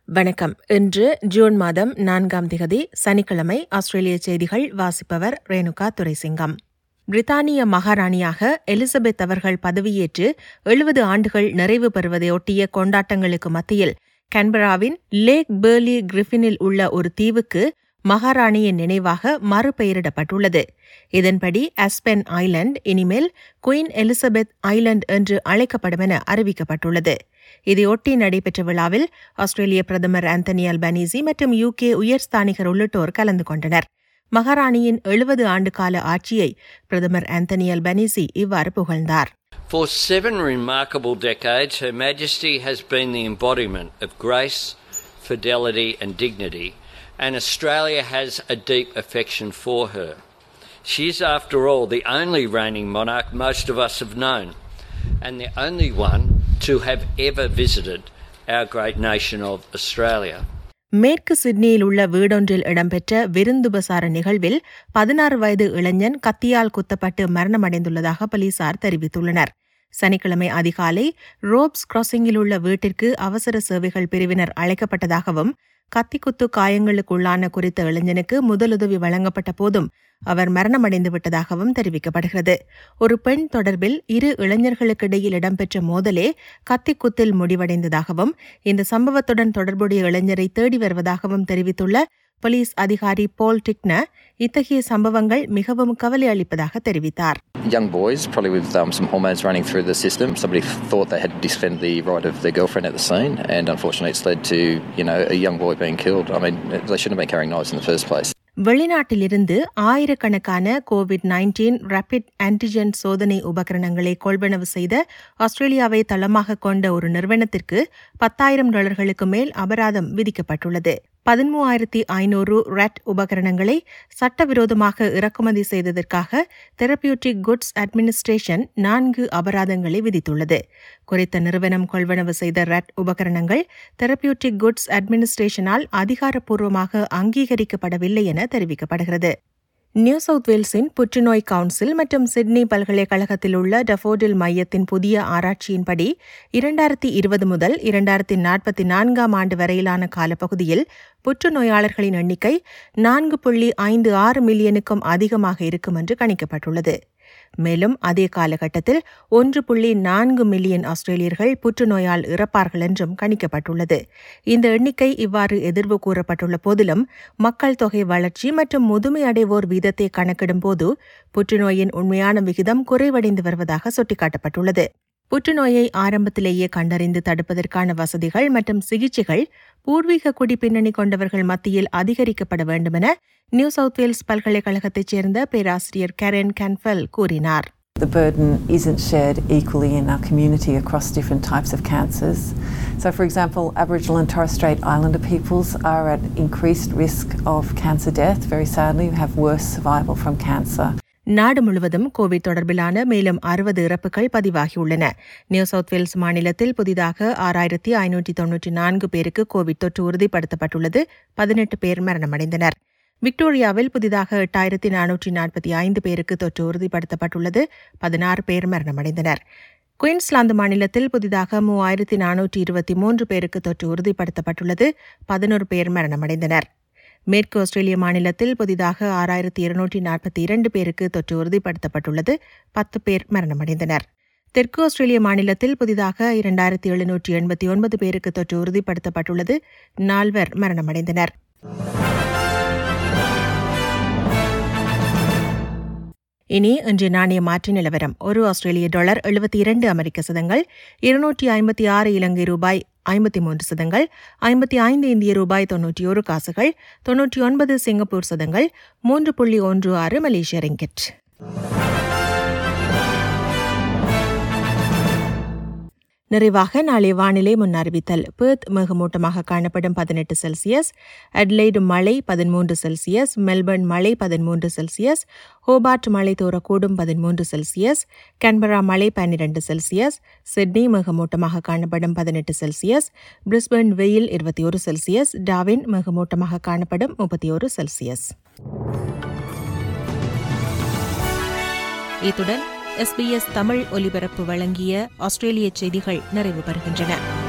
வணக்கம் இன்று ஜூன் மாதம் நான்காம் திகதி சனிக்கிழமை ஆஸ்திரேலிய செய்திகள் வாசிப்பவர் ரேணுகா துரைசிங்கம் பிரித்தானிய மகாராணியாக எலிசபெத் அவர்கள் பதவியேற்று எழுபது ஆண்டுகள் நிறைவு பெறுவதையொட்டிய கொண்டாட்டங்களுக்கு மத்தியில் கன்பராவின் லேக் பேர்லி கிரிஃபினில் உள்ள ஒரு தீவுக்கு மகாராணியின் நினைவாக மறுபெயரிடப்பட்டுள்ளது இதன்படி அஸ்பென் ஐலண்ட் இனிமேல் குயின் எலிசபெத் ஐலண்ட் என்று அழைக்கப்படும் என அறிவிக்கப்பட்டுள்ளது இதையொட்டி நடைபெற்ற விழாவில் ஆஸ்திரேலிய பிரதமர் ஆந்தனி அல்பனீசி மற்றும் யூகே உயர்ஸ்தானிகர் உள்ளிட்டோர் கலந்து கொண்டனர் மகாராணியின் எழுபது ஆண்டு கால ஆட்சியை பிரதமர் ஆந்தனி அல்பனீசி இவ்வாறு புகழ்ந்தார் For seven remarkable decades, Her Majesty has been the embodiment of grace, fidelity, and dignity, and Australia has a deep affection for her. She is, after all, the only reigning monarch most of us have known, and the only one to have ever visited our great nation of Australia. மேற்கு சிட்னியில் உள்ள வீடொன்றில் இடம்பெற்ற விருந்துபசார நிகழ்வில் பதினாறு வயது இளைஞன் கத்தியால் குத்தப்பட்டு மரணமடைந்துள்ளதாக போலீசார் தெரிவித்துள்ளனர் சனிக்கிழமை அதிகாலை ரோப்ஸ் கிராசிங்கில் உள்ள வீட்டிற்கு அவசர சேவைகள் பிரிவினர் அழைக்கப்பட்டதாகவும் கத்திக்குத்து காயங்களுக்குள்ளான குறித்த இளைஞனுக்கு முதலுதவி வழங்கப்பட்ட போதும் அவர் மரணமடைந்து விட்டதாகவும் தெரிவிக்கப்படுகிறது ஒரு பெண் தொடர்பில் இரு இளைஞர்களுக்கிடையில் இடம்பெற்ற மோதலே கத்திக்குத்தில் முடிவடைந்ததாகவும் இந்த சம்பவத்துடன் தொடர்புடைய இளைஞரை தேடி வருவதாகவும் தெரிவித்துள்ள போலீஸ் அதிகாரி போல் டிக்ன இத்தகைய சம்பவங்கள் மிகவும் கவலை அளிப்பதாக தெரிவித்தார் young boys, probably with um, some hormones running through the system. Somebody thought they had to defend the right of their girlfriend at the scene, and unfortunately, it's led to you know a young boy being killed. I mean, they shouldn't have been carrying knives in the first place. வெளிநாட்டிலிருந்து ஆயிரக்கணக்கான Covid nineteen rapid antigen சோதனை உபகரணங்களை கொள்வனவு செய்த ஆஸ்திரேலியாவை தளமாக கொண்ட ஒரு நிறுவனத்திற்கு பத்தாயிரம் டாலர்களுக்கு மேல் அபராதம் விதிக்கப்பட்டுள்ளது பதிமூவாயிரத்தி ஐநூறு ரேட் உபகரணங்களை சட்டவிரோதமாக இறக்குமதி செய்ததற்காக தெரபியூட்டிக் குட்ஸ் அட்மினிஸ்ட்ரேஷன் நான்கு அபராதங்களை விதித்துள்ளது குறித்த நிறுவனம் கொள்வனவு செய்த ரேட் உபகரணங்கள் தெரபியூட்டிக் குட்ஸ் அட்மினிஸ்ட்ரேஷனால் அதிகாரப்பூர்வமாக அங்கீகரிக்கப்படவில்லை என தெரிவிக்கப்படுகிறது நியூ சவுத் வேல்ஸின் புற்றுநோய் கவுன்சில் மற்றும் சிட்னி பல்கலைக்கழகத்தில் உள்ள டஃபோடில் மையத்தின் புதிய ஆராய்ச்சியின்படி இரண்டாயிரத்தி இருபது முதல் இரண்டாயிரத்தி நாற்பத்தி நான்காம் ஆண்டு வரையிலான காலப்பகுதியில் புற்றுநோயாளர்களின் எண்ணிக்கை நான்கு புள்ளி ஐந்து ஆறு மில்லியனுக்கும் அதிகமாக இருக்கும் என்று கணிக்கப்பட்டுள்ளது மேலும் அதே காலகட்டத்தில் ஒன்று புள்ளி நான்கு மில்லியன் ஆஸ்திரேலியர்கள் புற்றுநோயால் இறப்பார்கள் என்றும் கணிக்கப்பட்டுள்ளது இந்த எண்ணிக்கை இவ்வாறு எதிர்வு கூறப்பட்டுள்ள போதிலும் மக்கள் தொகை வளர்ச்சி மற்றும் முதுமை அடைவோர் வீதத்தை கணக்கிடும் போது புற்றுநோயின் உண்மையான விகிதம் குறைவடைந்து வருவதாக சுட்டிக்காட்டப்பட்டுள்ளது புற்றுநோயை ஆரம்பத்திலேயே கண்டறிந்து தடுப்பதற்கான வசதிகள் மற்றும் சிகிச்சைகள் பூர்வீக குடி பின்னணி கொண்டவர்கள் மத்தியில் அதிகரிக்கப்பட வேண்டும் என நியூ சவுத் வேல்ஸ் பல்கலைக்கழகத்தைச் சேர்ந்த பேராசிரியர் கரென் கேன்ஃபெல் கூறினார் The burden isn't shared equally in our community across different types of cancers. So, for example, Aboriginal and Torres Strait Islander peoples are at increased risk of cancer death. Very sadly, have worse survival from cancer. நாடு முழுவதும் Covid தொடர்பிலான மேலும் அறுபது இறப்புகள் பதிவாகியுள்ளன new south Wales மாநிலத்தில் புதிதாக ஆறாயிரத்தி ஐநூற்றி தொன்னூற்றி நான்கு பேருக்கு கோவிட் தொற்று உறுதிப்படுத்தப்பட்டுள்ளது பதினெட்டு பேர் மரணமடைந்தனர் விக்டோரியாவில் புதிதாக எட்டாயிரத்தி நானூற்றி நாற்பத்தி ஐந்து பேருக்கு தொற்று உறுதிப்படுத்தப்பட்டுள்ளது பதினாறு பேர் மரணமடைந்தனர் குயின்ஸ்லாந்து மாநிலத்தில் புதிதாக மூவாயிரத்தி நானூற்றி இருபத்தி மூன்று பேருக்கு தொற்று உறுதிப்படுத்தப்பட்டுள்ளது பதினோரு பேர் மரணமடைந்தனர் மேற்கு ஆஸ்திரேலிய மாநிலத்தில் புதிதாக ஆறாயிரத்தி இருநூற்றி நாற்பத்தி இரண்டு பேருக்கு தொற்று உறுதிப்படுத்தப்பட்டுள்ளது பத்து பேர் மரணமடைந்தனர் தெற்கு ஆஸ்திரேலிய மாநிலத்தில் புதிதாக இரண்டாயிரத்தி எழுநூற்றி எண்பத்தி ஒன்பது பேருக்கு தொற்று உறுதிப்படுத்தப்பட்டுள்ளது நால்வர் மரணமடைந்தனர் இனி இன்று நாணய மாற்று நிலவரம் ஒரு ஆஸ்திரேலிய டாலர் எழுபத்தி இரண்டு அமெரிக்க சதங்கள் இருநூற்றி ஐம்பத்தி ஆறு இலங்கை ரூபாய் ஐம்பத்தி மூன்று சதங்கள் ஐம்பத்தி ஐந்து இந்திய ரூபாய் தொன்னூற்றி ஒரு காசுகள் தொன்னூற்றி ஒன்பது சிங்கப்பூர் சதங்கள் மூன்று புள்ளி ஒன்று ஆறு மலேசிய ரிங்கெட் நிறைவாக நாளை வானிலை முன்னறிவித்தல் பேர்த் மேகமூட்டமாக காணப்படும் பதினெட்டு செல்சியஸ் அட்லைடு மழை பதிமூன்று செல்சியஸ் மெல்பர்ன் மழை பதிமூன்று செல்சியஸ் ஹோபார்ட் மழை தோறக்கூடும் பதிமூன்று செல்சியஸ் கேன்பரா மழை பன்னிரண்டு செல்சியஸ் சிட்னி மேகமூட்டமாக காணப்படும் பதினெட்டு செல்சியஸ் பிரிஸ்பர்ன் வெயில் இருபத்தி ஒரு செல்சியஸ் டாவின் மேகமூட்டமாக காணப்படும் முப்பத்தி ஒரு செல்சியஸ் இத்துடன் எஸ்பிஎஸ் தமிழ் ஒலிபரப்பு வழங்கிய ஆஸ்திரேலிய செய்திகள் நிறைவு பெறுகின்றன